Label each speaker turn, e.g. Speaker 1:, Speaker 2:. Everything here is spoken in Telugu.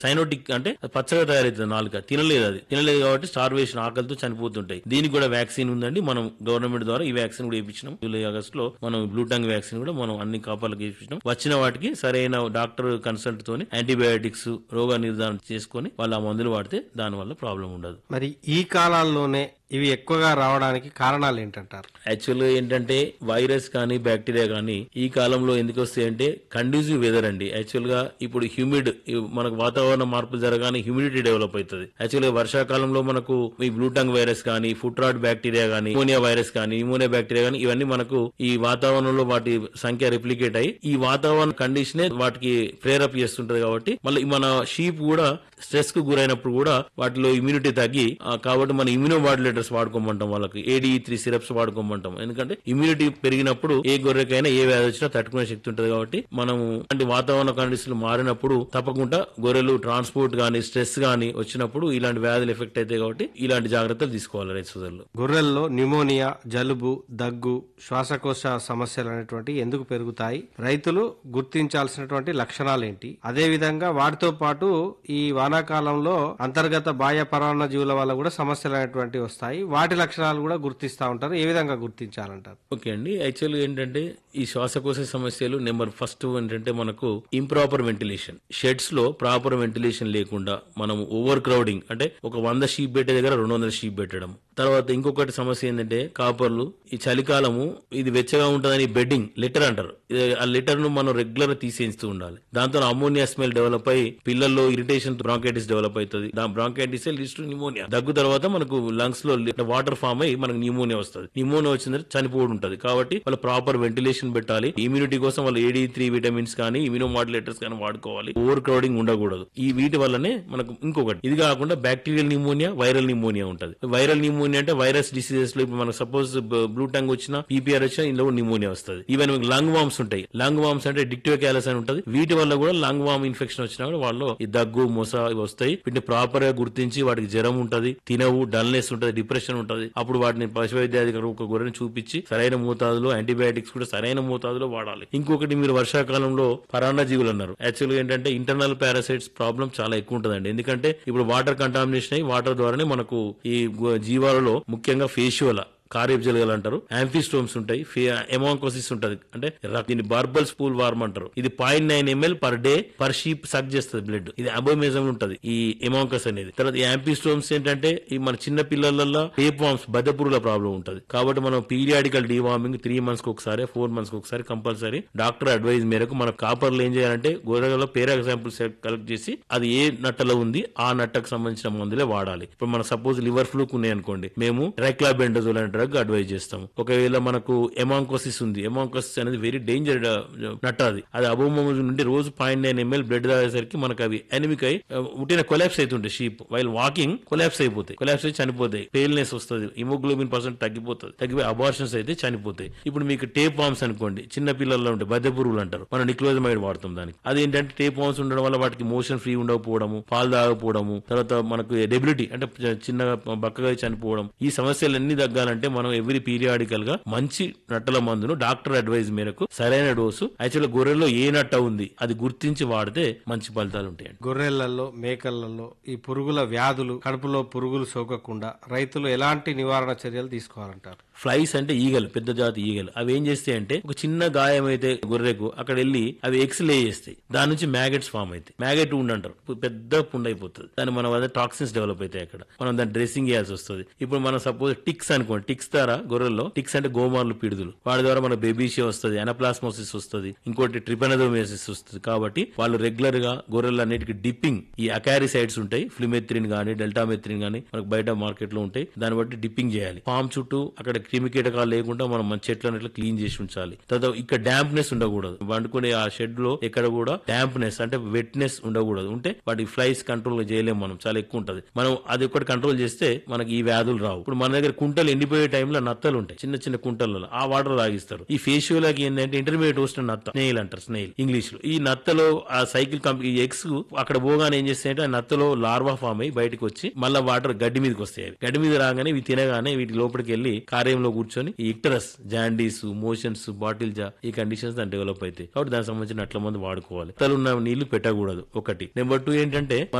Speaker 1: సైనోటిక్ అంటే అది పచ్చగా తయారవుతుంది నాలుక తినలేదు అది తినలేదు కాబట్టి స్టార్వేషన్ ఆకలితో చనిపోతుంటాయి దీనికి కూడా వ్యాక్సిన్ ఉందండి మనం గవర్నమెంట్ ద్వారా ఈ వ్యాక్సిన్ కూడా వేయించినాం జూలై ఆగస్ట్ లో మనం బ్లూటంగ్ వ్యాక్సిన్ కూడా మనం అన్ని కాపాలకు వేయించినాం వచ్చిన వాటికి సరైన డాక్టర్ కన్సల్ట్ తోని యాంటీబయాటిక్స్ రోగ నిర్ధారణ చేసుకొని వాళ్ళు ఆ మందులు వాడితే దాని వల్ల ప్రాబ్లం ఉండదు
Speaker 2: మరి ఈ కాలాల్లోనే ఇవి ఎక్కువగా రావడానికి కారణాలు ఏంటంటారు
Speaker 1: యాక్చువల్గా ఏంటంటే వైరస్ కానీ బ్యాక్టీరియా కానీ ఈ కాలంలో ఎందుకు వస్తాయంటే కండ్యూసివ్ వెదర్ అండి యాక్చువల్ గా ఇప్పుడు హ్యూమిడ్ మనకు వాతావరణ మార్పులు జరగానే హ్యూమిడిటీ డెవలప్ అవుతుంది యాక్చువల్ గా వర్షాకాలంలో మనకు ఈ బ్లూటంగ్ వైరస్ కానీ ఫుట్ రాట్ బ్యాక్టీరియా కానీ ఇమోనియా వైరస్ కానీ ఇమోనియా బ్యాక్టీరియా కానీ ఇవన్నీ మనకు ఈ వాతావరణంలో వాటి సంఖ్య రిప్లికేట్ అయ్యి ఈ వాతావరణ కండిషనే వాటికి ప్రేరప్ చేస్తుంటది కాబట్టి మళ్ళీ మన షీప్ కూడా స్ట్రెస్ కు గురైనప్పుడు కూడా వాటిలో ఇమ్యూనిటీ తగ్గి ఆ, కాబట్టి మన ఇమ్యూనో మాడ్యులేటర్స్ వాడుకోమంటాం వాళ్ళకి ఏడి త్రీ సిరప్స్ వాడుకోమంటాం ఎందుకంటే ఇమ్యూనిటీ పెరిగినప్పుడు ఏ గొర్రెకైనా ఏ వ్యాధి వచ్చినా తట్టుకునే శక్తి ఉంటుంది కాబట్టి మనము అంటే వాతావరణ కండిషన్లు మారినప్పుడు తప్పకుండా గొర్రెలు ట్రాన్స్పోర్ట్ గానీ స్ట్రెస్ గానీ వచ్చినప్పుడు ఇలాంటి వ్యాధులు ఎఫెక్ట్ అవుతాయి కాబట్టి ఇలాంటి జాగ్రత్తలు తీసుకోవాలి రైతు సోదరులు
Speaker 2: గొర్రెల్లో న్యూమోనియా జలుబు దగ్గు శ్వాసకోశ సమస్యలు అనేటువంటి ఎందుకు పెరుగుతాయి రైతులు గుర్తించాల్సినటువంటి లక్షణాలు ఏంటి అదే విధంగా వాటితో పాటు ఈ వానాకాలంలో అంతర్గత బాహ్య పరాన్న జీవుల వల్ల కూడా సమస్యలు అనేటువంటివి వస్తాయి వాటి లక్షణాలు కూడా గుర్తిస్తా ఉంటారు ఏ విధంగా గుర్తించాలంటారు
Speaker 1: ఓకే అండి యాక్చువల్గా ఏంటంటే ఈ శ్వాసకోశ సమస్యలు నెంబర్ ఫస్ట్ ఏంటంటే మనకు ఇంప్రాపర్ వెంటిలేషన్ షెడ్స్ లో ప్రాపర్ వెంటిలేషన్ లేకుండా మనం ఓవర్ క్రౌడింగ్ అంటే ఒక వంద షీప్ పెట్టే దగ్గర రెండు వందల షీప్ పెట్టడం తర్వాత ఇంకొకటి సమస్య ఏంటంటే కాపర్లు ఈ చలికాలము ఇది వెచ్చగా ఉంటుందని బెడ్డింగ్ లిటర్ అంటారు ఇది ఆ లిటర్ ను మనం రెగ్యులర్ తీసేస్తూ ఉండాలి దాంతో అమోనియా స్మెల్ డెవలప్ అయ్యి పిల్లల్లో ఇరిటేషన్ బ్రాంకైటిస్ డెవలప్ అవుతుంది దాని బ్రాంకైటిస్ లీడ్స్ టు న్యూమోనియా దగ్గు తర్వాత మనకు లంగ్స్ లో వాటర్ ఫామ్ అయ్యి మనకు న్యూమోనియా వస్తుంది న్యూమోనియా వచ్చిన తర్వాత చనిపోవడం ఉంటుంది కాబట్టి వాళ్ళు ప్రాపర్ వెంటిలేషన్ పెట్టాలి ఇమ్యూనిటీ కోసం వాళ్ళు ఏడీ త్రీ విటమిన్స్ కానీ ఇమ్యూనో మాడ్యులేటర్స్ కానీ వాడుకోవాలి ఓవర్ క్రౌడింగ్ ఉండకూడదు ఈ వీటి వల్లనే మనకు ఇంకొకటి ఇది కాకుండా బ్యాక్టీరియల్ న్యూమోనియా వైరల్ న్యూమోనియా ఉంటుంది వైరల్ న్యూమోనియా అంటే వైరస్ డిసీజెస్ లో ఇప్పుడు మనకు సపోజ్ బ్లూ టంగ్ వచ్చినా పీపీఆర్ వచ్చినా ఇందులో న్యూమోనియా వస్తుంది ఈవెన్ లంగ్ వామ్స్ ఉంటాయి లంగ్ వామ్స్ అంటే డిక్టివ్ క్యాలస్ అని ఉంటుంది వీటి వల్ల కూడా లంగ్ వామ్ ఇన్ఫెక్షన్ వచ్చినా కూడా వాళ్ళు ఈ దగ్గు మొస ఇవి వస్తాయి వీటిని ప్రాపర్ గా గుర్తించి వాటికి జ్వరం ఉంటది తినవు డల్నెస్ ఉంటది డిప్రెషన్ ఉంటది అప్పుడు వాటిని పశు వైద్యాధికారి ఒక గొర్రెని చూపించి సరైన మోతాదులో యాంటీబయాటిక్స్ కూడా సరైన మోతాదులో వాడాలి ఇంకొకటి మీరు వర్షాకాలంలో పరాన్న జీవులు అన్నారు యాక్చువల్గా ఏంటంటే ఇంటర్నల్ పారాసైట్స్ ప్రాబ్లం చాలా ఎక్కువ ఉంటుందండి ఎందుకంటే ఇప్పుడు వాటర్ కంటామినేషన్ అయ్యి వాటర్ ద్వారానే మనకు ఈ గు- జీవాలలో ముఖ్యంగా ఫేషియోల కార్యజలగలు అంటారు యాంఫిస్టోమ్స్ ఉంటాయి ఎమాంకోసిస్ ఉంటది అంటే ర- దీన్ని బార్బల్ స్పూల్ వార్మ్ అంటారు ఇది point nine ML per day per sheep suck చేస్తుంది బ్లడ్ ఇది అబోమేజం ఉంటది ఈ ఎమాంకస్ అనేది తర్వాత ఈ యాంఫిస్టోమ్స్ ఏంటంటే ఈ మన చిన్న పిల్లలలో టేప్ వామ్స్ బద్దపురుల ప్రాబ్లం ఉంటది కాబట్టి మనం పీరియాడికల్ డీవార్మింగ్ త్రీ మంత్స్ కి ఒకసారి ఫోర్ మంత్స్ కి ఒకసారి కంపల్సరీ డాక్టర్ అడ్వైజ్ మేరకు మన కాపర్లు ఏం చేయాలంటే గొర్రెలలో పేరా శాంపుల్స్ కలెక్ట్ చేసి అది ఏ నట్టలో ఉంది ఆ నట్టకు సంబంధించిన మందులే వాడాలి ఇప్పుడు మన సపోజ్ లివర్ ఫ్లూక్ ఉన్నాయి అనుకోండి మేము రైక్లాబెండజోల్ అనే డ్రగ్ అడ్వైజ్ చేస్తాం ఒకవేళ మనకు ఎమాంకోసిస్ ఉంది ఎమాంకోసిస్ అనేది వెరీ డేంజర్ నట్ట అది అది అబోమోజ్ నుండి రోజు పాయింట్ నైన్ ఎంఎల్ బ్లడ్ తాగేసరికి మనకు అవి ఎనిమిక్ అయి ఆ, ఉట్టిన కొలాప్స్ అవుతుంటాయి షీప్ వైల్ వాకింగ్ కొలాప్స్ అయిపోతాయి కొలాప్స్ అయి చనిపోతాయి పేల్నెస్ వస్తుంది హిమోగ్లోబిన్ పర్సెంట్ తగ్గిపోతుంది తగ్గిపోయి అబార్షన్స్ అయితే చనిపోతాయి ఇప్పుడు మీకు టేప్ వామ్స్ అనుకోండి చిన్న పిల్లల్లో ఉంటాయి బద్దె పురుగులు అంటారు మనం నిక్లోజమైడ్ వాడతాం దానికి అది ఏంటంటే టేప్ వామ్స్ ఉండడం వల్ల వాటికి మోషన్ ఫ్రీ ఉండకపోవడము పాలు తాగకపోవడము తర్వాత మనకు డెబిలిటీ అంటే చిన్నగా బక్కగా చనిపోవడం ఈ సమస్యలన్నీ తగ్గాలంటే మనం ఎవ్రీ పీరియాడికల్ గా మంచి నట్టల మందును డాక్టర్ అడ్వైజ్ మేరకు సరైన డోసు యాక్చువల్ గొర్రెల్లో ఏ నట్ట ఉంది అది గుర్తించి వాడితే మంచి ఫలితాలు ఉంటాయండి
Speaker 2: గొర్రెలలో మేకలలో ఈ పురుగుల వ్యాధులు కడుపులో పురుగులు సోకకుండా రైతులు ఎలాంటి నివారణ చర్యలు తీసుకోవాలంటారు
Speaker 1: ఫ్లైస్ అంటే ఈగలు పెద్ద జాతి ఈగలు అవి ఏం చేస్తాయి అంటే ఒక చిన్న గాయం అయితే గొర్రెకు అక్కడ వెళ్ళి అవి ఎక్స్ లే చేస్తాయి దాని నుంచి మ్యాగెట్స్ ఫామ్ అవుతాయి మ్యాగెట్ ఉండి అంటారు పెద్ద పుండ్ అయిపోతుంది దాని మన వద్ద టాక్సిన్స్ డెవలప్ అవుతాయి అక్కడ మనం దాన్ని డ్రెస్సింగ్ చేయాల్సి వస్తుంది ఇప్పుడు మనం సపోజ్ టిక్స్ అనుకోండి టిక్స్ ద్వారా గొర్రెల్లో టిక్స్ అంటే గోమార్లు పిడుదులు వాటి ద్వారా మన బేబీషియా వస్తుంది అనప్లాస్మోసిస్ వస్తుంది ఇంకోటి ట్రిపెనదోమియాసిస్ వస్తుంది కాబట్టి వాళ్ళు రెగ్యులర్ గా గొర్రెలు అన్నిటికీ డిప్పింగ్ ఈ అకారిసైడ్స్ ఉంటాయి ఫ్లిమెత్రిన్ గానీ డెల్టామెత్రిన్ గానీ మనకు బయట మార్కెట్ లో ఉంటాయి దాన్ని బట్టి డిప్పింగ్ చేయాలి ఫామ్ చుట్టూ అక్కడ క్రిమి కీటకాలు లేకుండా మనం మన చెట్లను ఇట్లా క్లీన్ చేసి ఉంచాలి తర్వాత ఇక్కడ డాంప్నెస్ ఉండకూడదు వండుకునే ఆ షెడ్ లో ఎక్కడ కూడా డాంప్నెస్ అంటే వెట్నెస్ ఉండకూడదు ఉంటే వాటి ఫ్లైస్ కంట్రోల్ చేయలేము మనం చాలా ఎక్కువ ఉంటది మనం అది ఒకటి కంట్రోల్ చేస్తే మనకి ఈ వ్యాధులు రావు ఇప్పుడు మన దగ్గర కుంటలు ఎండిపోయి పోయే టైంలో నత్తలు ఉంటాయి చిన్న చిన్న కుంటలలో ఆ వాటర్ తాగిస్తారు ఈ ఫేషియోలకి ఏంటంటే ఇంటర్మీడియట్ వస్తున్న నత్త స్నేల్ అంటారు స్నేల్ ఇంగ్లీష్ లో ఈ నత్తలో ఆ సైకిల్ కంపెనీ ఈ ఎగ్స్ అక్కడ పోగానే ఏం చేస్తాయంటే ఆ నత్తలో లార్వా ఫామ్ అయ్యి బయటకు వచ్చి మళ్ళీ వాటర్ గడ్డి మీదకి వస్తాయి అవి. గడ్డి మీద రాగానే ఇవి తినగానే వీటి లోపలికి వెళ్ళి కార్యంలో కూర్చొని ఈ ఇక్టరస్ జాండీస్ మోషన్స్ బాటిల్ జా ఈ కండిషన్స్ దాని డెవలప్ అవుతాయి కాబట్టి దానికి సంబంధించిన అట్ల మంది వాడుకోవాలి నత్తలు ఉన్న నీళ్లు పెట్టకూడదు ఒకటి నెంబర్ టూ ఏంటంటే